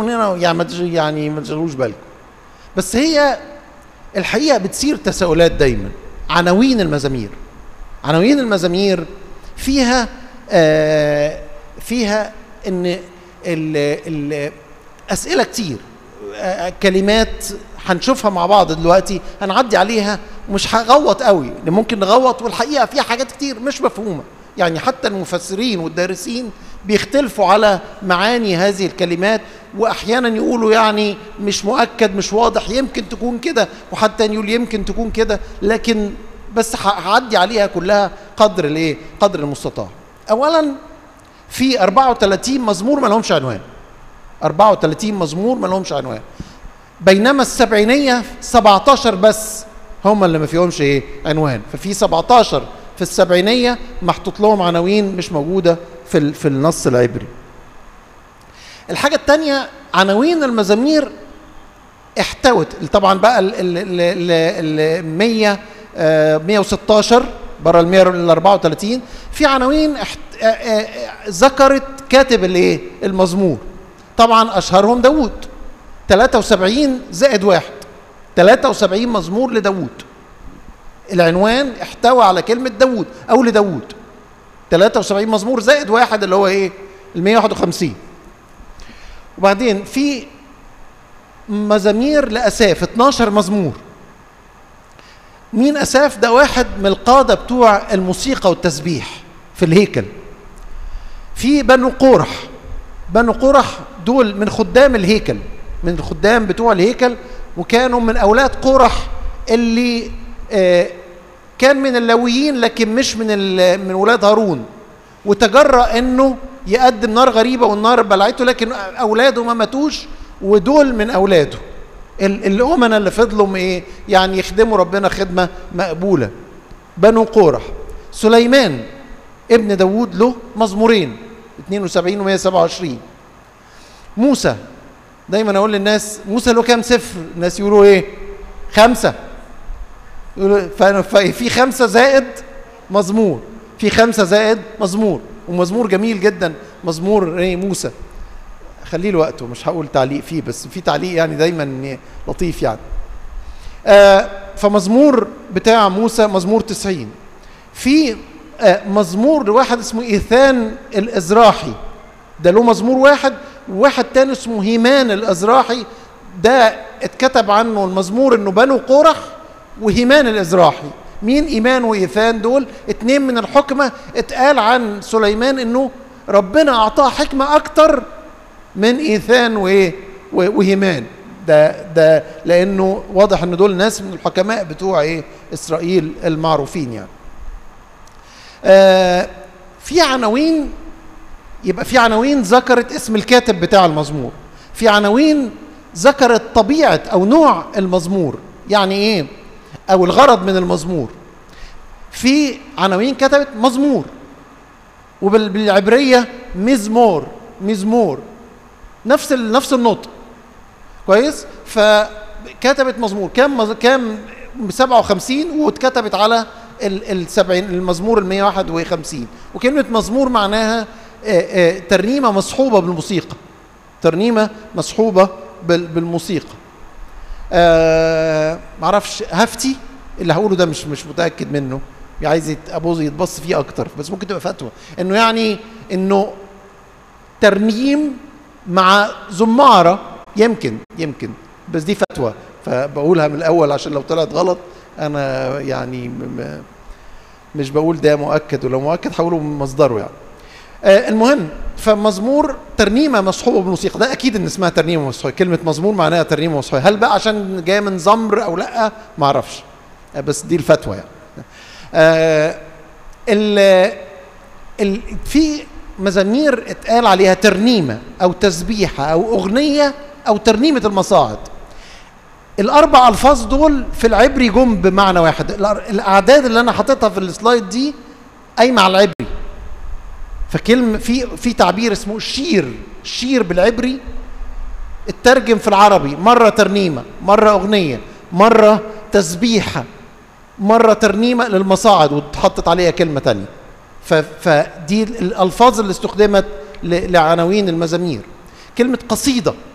هنا يعني ما تش- يعني ما تشغلوش بالكم بس هي الحقيقه بتصير تساؤلات دايما عناوين المزامير عناوين المزامير فيها آه فيها ان ال ال اسئله كتير آه كلمات هنشوفها مع بعض دلوقتي هنعدي عليها مش هغوط قوي لأن ممكن نغوط والحقيقه فيها حاجات كتير مش مفهومه يعني حتى المفسرين والدارسين بيختلفوا على معاني هذه الكلمات واحيانا يقولوا يعني مش مؤكد مش واضح يمكن تكون كده وحد تاني يقول يمكن تكون كده لكن بس ه- هعدي عليها كلها قدر الايه قدر المستطاع اولا في 34 مزمور ما لهمش عنوان 34 مزمور ما لهمش عنوان بينما السبعينية 17 بس هم اللي ما فيهمش ايه عنوان ففي 17 في السبعينية محطوط لهم عناوين مش موجودة في ال- في النص العبري الحاجة التانية عناوين المزامير احتوت طبعا بقى ال ال ال ال ال 100 آه، 116 بره ال 134 في عناوين احت- آه، آه، آه، ذكرت كاتب الايه المزمور طبعا اشهرهم داوود 73 زائد واحد 73 مزمور لداوود العنوان احتوى على كلمة داوود أو لداوود 73 مزمور زائد واحد اللي هو إيه؟ ال 151 وبعدين في مزامير لأساف 12 مزمور مين أساف ده واحد من القادة بتوع الموسيقى والتسبيح في الهيكل في بنو قورح بنو قورح دول من خدام الهيكل من الخدام بتوع الهيكل وكانوا من أولاد قورح اللي آه، كان من اللاويين لكن مش من ال- من ولاد هارون وتجرأ انه يقدم نار غريبه والنار بلعته لكن اولاده ما ماتوش ودول من اولاده ال- الامنا اللي فضلوا ايه يعني يخدموا ربنا خدمه مقبوله بنو قورح سليمان ابن داوود له مزمورين 72 و 127 موسى دايما اقول للناس موسى له كام سفر الناس يقولوا ايه خمسه يقولوا ف- ف- في خمسه زائد مزمور في خمسه زائد مزمور ومزمور جميل جدا مزمور ايه موسى خليه لوقته مش هقول تعليق فيه بس في تعليق يعني دايما لطيف يعني آه فمزمور بتاع موسى مزمور 90 في آه مزمور لواحد اسمه ايثان الازراحي ده له مزمور واحد وواحد تاني اسمه هيمان الازراحي ده اتكتب عنه المزمور انه بنو قرح وهيمان الازراحي مين ايمان وايثان دول اتنين من الحكمه اتقال عن سليمان انه ربنا اعطاه حكمه اكتر من ايثان وايه و- وهيمان ده ده لانه واضح ان دول ناس من الحكماء بتوع ايه اسرائيل المعروفين يعني آه في عناوين يبقى في عناوين ذكرت اسم الكاتب بتاع المزمور في عناوين ذكرت طبيعه او نوع المزمور يعني ايه او الغرض من المزمور في عناوين كتبت مزمور وبالعبريه مزمور مزمور نفس ال- نفس النطق كويس فكتبت مزمور كام مز... كام 57 واتكتبت على ال ال 70 المزمور ال 151 وكلمه مزمور معناها آه، آه، ترنيمه مصحوبه بالموسيقى ترنيمه مصحوبه بال- بالموسيقى آه معرفش هفتي اللي هقوله ده مش مش متاكد منه عايز يت- ابوظ يتبص فيه اكتر بس ممكن تبقى فتوى انه يعني انه ترنيم مع زمارة يمكن يمكن بس دي فتوى فبقولها من الأول عشان لو طلعت غلط أنا يعني م- م- مش بقول ده مؤكد ولو مؤكد هقوله من مصدره يعني آه المهم فمزمور ترنيمة مصحوبة بالموسيقى ده أكيد إن اسمها ترنيمة مصحوبة كلمة مزمور معناها ترنيمة مصحوبة هل بقى عشان جاية من زمر أو لأ ما أعرفش آه بس دي الفتوى يعني آه ال ال في مزامير اتقال عليها ترنيمه او تسبيحه او اغنيه او ترنيمه المصاعد الاربع الفاظ دول في العبري جم بمعنى واحد الأر- الاعداد اللي انا حاططها في السلايد دي قايمه على العبري فكلمه في في تعبير اسمه شير شير بالعبري اترجم في العربي مره ترنيمه مره اغنيه مره تسبيحه مره ترنيمه للمصاعد واتحطت عليها كلمه تانية ف- فدي الالفاظ اللي استخدمت ل- لعناوين المزامير كلمه قصيده